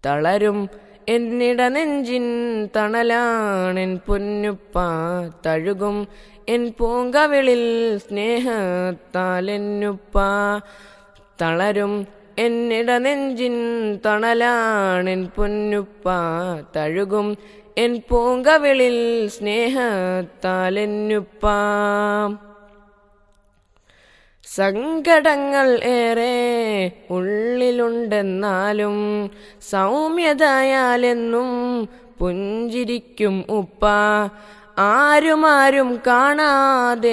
തളരും എന്നിട നെഞ്ചിൻ തണലാണെൻ പൊന്നുപ്പ തഴുകും എൻ പൂങ്കവിളിൽ സ്നേഹത്താലെന്നുപ്പ തളരും എന്നിട നെഞ്ചിൻ തണലാണെൻ പൊന്നുപ്പ തഴുകും എൻ പൂങ്കവിളിൽ സ്നേഹത്താലെന്നുപ്പ സങ്കടങ്ങൾ ഏറെ ഉള്ളിലുണ്ടെന്നാലും സൗമ്യതയാലെന്നും പുഞ്ചിരിക്കും ഉപ്പ ആരുമാരും കാണാതെ